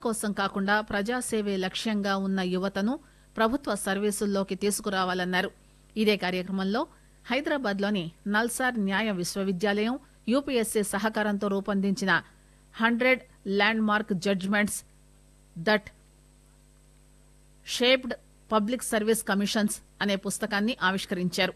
కోసం కాకుండా ప్రజాసేవే లక్ష్యంగా ఉన్న యువతను ప్రభుత్వ సర్వీసుల్లోకి తీసుకురావాలన్నారు ఇదే కార్యక్రమంలో హైదరాబాద్ లోని నల్సార్ న్యాయ విశ్వవిద్యాలయం యూపీఎస్సీ సహకారంతో రూపొందించిన hundred landmark judgments that shaped public service commissions అనే పుస్తకాన్ని ఆవిష్కరించారు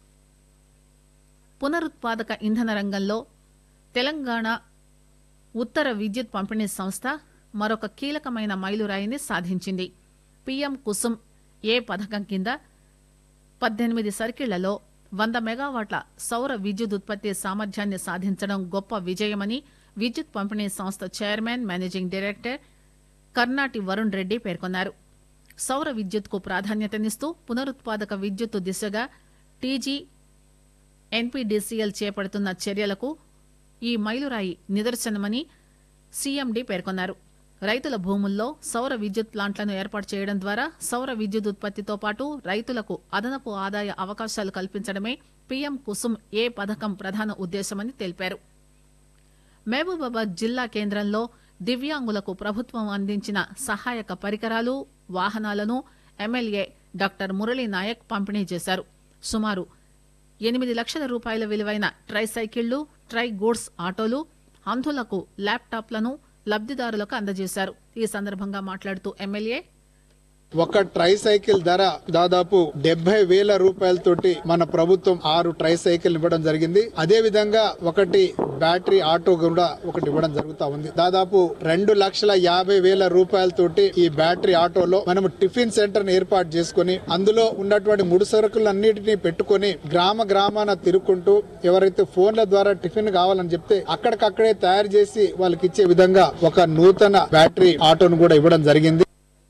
పునరుత్పాదక ఇంధన రంగంలో తెలంగాణ ఉత్తర విద్యుత్ పంపిణీ సంస్థ మరొక కీలకమైన మైలురాయిని సాధించింది పీఎం కుసుమ్ ఏ పథకం కింద పద్దెనిమిది సర్కిళ్లలో వంద మెగావాట్ల సౌర విద్యుత్ ఉత్పత్తి సామర్థ్యాన్ని సాధించడం గొప్ప విజయమని విద్యుత్ పంపిణీ సంస్థ chairman managing director Karnati Varun Reddy పేర్కొన్నారు సౌర విద్యుత్కు ప్రాధాన్యతనిస్తూ పునరుత్పాదక విద్యుత్తు దిశగా టీజీ ఎన్పీడీసీఎల్ చేపడుతున్న చర్యలకు ఈ మైలురాయి నిదర్శనమని సీఎండీ పేర్కొన్నారు రైతుల భూముల్లో సౌర విద్యుత్ ప్లాంట్లను ఏర్పాటు చేయడం ద్వారా సౌర విద్యుత్ ఉత్పత్తితో పాటు రైతులకు అదనపు ఆదాయ అవకాశాలు కల్పించడమే పీఎం కుసుమ్ ఏ పథకం ప్రధాన ఉద్దేశమని తెలిపారు మహబూబాబాద్ జిల్లా కేంద్రంలో దివ్యాంగులకు ప్రభుత్వం అందించిన సహాయక పరికరాలు వాహనాలను ఎమ్మెల్యే డాక్టర్ మురళీ నాయక్ పంపిణీ చేశారు సుమారు ఎనిమిది లక్షల రూపాయల విలువైన ట్రై సైకిళ్లు ట్రై గూడ్స్ ఆటోలు అంధులకు ల్యాప్టాప్లను లబ్దిదారులకు అందజేశారు ఈ సందర్భంగా మాట్లాడుతూ ఎమ్మెల్యే ఒక ట్రై సైకిల్ ధర దాదాపు డెబ్బై వేల రూపాయలతోటి మన ప్రభుత్వం ఆరు ట్రై సైకిల్ ఇవ్వడం జరిగింది అదే విధంగా ఒకటి బ్యాటరీ ఆటో కూడా ఒకటి ఇవ్వడం జరుగుతా ఉంది దాదాపు రెండు లక్షల యాభై వేల రూపాయలతోటి ఈ బ్యాటరీ ఆటోలో మనం టిఫిన్ సెంటర్ ని ఏర్పాటు చేసుకుని అందులో ఉన్నటువంటి ముడి సరుకులన్నిటినీ పెట్టుకొని గ్రామ గ్రామాన తిరుక్కుంటూ ఎవరైతే ఫోన్ల ద్వారా టిఫిన్ కావాలని చెప్తే అక్కడికక్కడే తయారు చేసి వాళ్ళకి ఇచ్చే విధంగా ఒక నూతన బ్యాటరీ ఆటోను కూడా ఇవ్వడం జరిగింది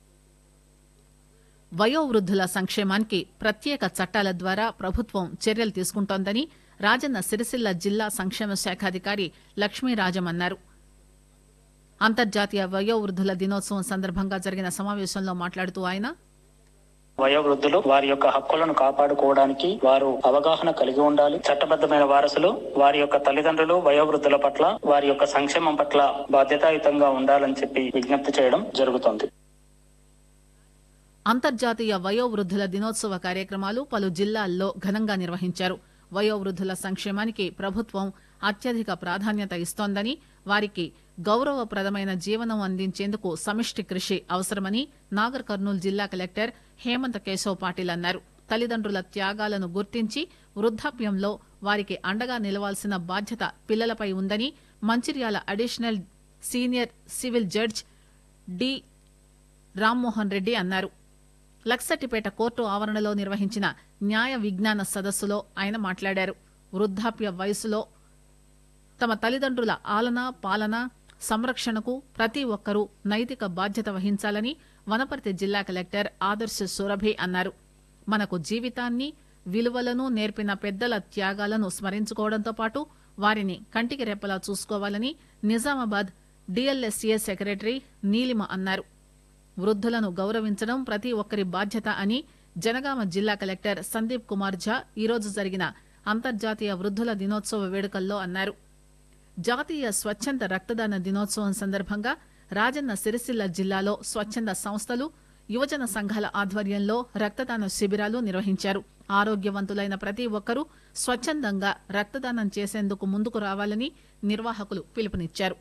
వయోవృద్ధుల సంక్షేమానికి ప్రత్యేక చట్టాల ద్వారా ప్రభుత్వం చర్యలు తీసుకుంటోందని రాజన్న సిరిసిల్ల జిల్లా సంక్షేమ శాఖాధికారి లక్ష్మీరాజం అన్నారు అంతర్జాతీయ వయోవృద్ధుల దినోత్సవం సందర్భంగా జరిగిన సమావేశంలో మాట్లాడుతూ ఆయన వయోవృద్ధులు వారి యొక్క హక్కులను కాపాడుకోవడానికి వారు అవగాహన కలిగి ఉండాలి చట్టబద్ధమైన వారసులు వారి యొక్క తల్లిదండ్రులు వయోవృద్ధుల పట్ల వారి యొక్క సంక్షేమం పట్ల బాధ్యతాయుతంగా ఉండాలని చెప్పి విజ్ఞప్తి చేయడం జరుగుతోంది అంతర్జాతీయ వయోవృద్ధుల దినోత్సవ కార్యక్రమాలు పలు జిల్లాల్లో ఘనంగా నిర్వహించారు వయోవృద్ధుల సంక్షేమానికి ప్రభుత్వం అత్యధిక ప్రాధాన్యత ఇస్తోందని వారికి గౌరవప్రదమైన జీవనం అందించేందుకు సమిష్టి కృషి అవసరమని నాగర్ కర్నూలు జిల్లా కలెక్టర్ హేమంత్ కేశవ్ పాటిల్ అన్నారు తల్లిదండ్రుల త్యాగాలను గుర్తించి వృద్ధాప్యంలో వారికి అండగా నిలవాల్సిన బాధ్యత పిల్లలపై ఉందని Mancherial additional senior civil judge D Rammohan Reddy అన్నారు లక్సటిపేట కోర్టు ఆవరణలో నిర్వహించిన న్యాయ విజ్ఞాన సదస్సులో ఆయన మాట్లాడారు వృద్ధాప్య వయసులో తమ తల్లిదండ్రుల ఆలన పాలన సంరక్షణకు ప్రతి ఒక్కరూ నైతిక బాధ్యత వహించాలని వనపర్తి జిల్లా కలెక్టర్ ఆదర్శ సురభి అన్నారు మనకు జీవితాన్ని విలువలను నేర్పిన పెద్దల త్యాగాలను స్మరించుకోవడంతో పాటు వారిని కంటికి రెప్పలా చూసుకోవాలని నిజామాబాద్ డిఎల్ఎస్ఏ సెక్రటరీ నీలిమ అన్నారు వృద్ధులను గౌరవించడం ప్రతి ఒక్కరి బాధ్యత అని జనగామ జిల్లా కలెక్టర్ సందీప్ కుమార్ ఝా ఈరోజు జరిగిన అంతర్జాతీయ వృద్ధుల దినోత్సవ వేడుకల్లో అన్నారు జాతీయ స్వచ్ఛంద రక్తదాన దినోత్సవం సందర్భంగా రాజన్న సిరిసిల్ల జిల్లాలో స్వచ్ఛంద సంస్థలు యువజన సంఘాల ఆధ్వర్యంలో రక్తదాన శిబిరాలు నిర్వహించారు ఆరోగ్యవంతులైన ప్రతి ఒక్కరూ స్వచ్ఛందంగా రక్తదానం చేసేందుకు ముందుకు రావాలని నిర్వాహకులు పిలుపునిచ్చారు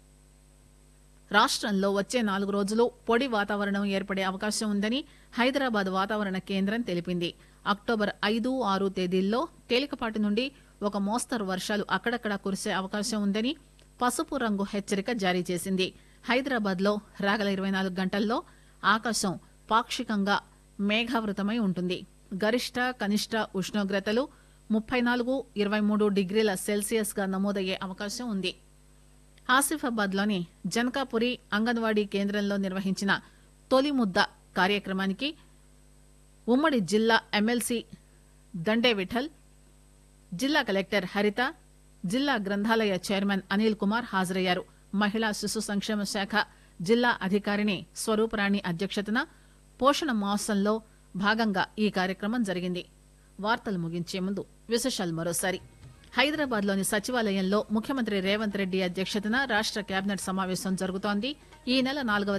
రాష్ట్రంలో వచ్చే నాలుగు రోజులు పొడి వాతావరణం ఏర్పడే అవకాశం ఉందని హైదరాబాద్ వాతావరణ కేంద్రం తెలిపింది అక్టోబర్ ఐదు ఆరు తేదీల్లో తేలికపాటి నుండి ఒక మోస్తరు వర్షాలు అక్కడక్కడా కురిసే అవకాశం ఉందని పసుపు రంగు హెచ్చరిక జారీ చేసింది హైదరాబాద్ లో రాగల ఇరవై నాలుగు గంటల్లో ఆకాశం పాక్షికంగా మేఘావృతమై ఉంటుంది గరిష్ట కనిష్ట ఉష్ణోగ్రతలు ముప్పై నాలుగు ఇరవై మూడు డిగ్రీల సెల్సియస్ గా నమోదయ్యే అవకాశం ఉంది ఆసిఫాబాద్ లోని జనకాపురి అంగన్వాడీ కేంద్రంలో నిర్వహించిన తొలి ముద్ద కార్యక్రమానికి ఉమ్మడి జిల్లా ఎమ్మెల్సీ దండే విఠల్ జిల్లా కలెక్టర్ హరిత జిల్లా గ్రంథాలయ చైర్మన్ అనిల్ కుమార్ హాజరయ్యారు మహిళా శిశు సంక్షేమ శాఖ జిల్లా అధికారిని స్వరూపరాణి అధ్యక్షతన పోషణ మాసంలో భాగంగా ఈ కార్యక్రమం జరిగింది వార్తలు ముగించే ముందు విశేషాలు మరోసారి హైదరాబాద్ లోని సచివాలయంలో ముఖ్యమంత్రి రేవంత్ రెడ్డి అధ్యక్షతన రాష్ట కేబినెట్ సమావేశం జరుగుతోంది ఈ నెల నాలుగవ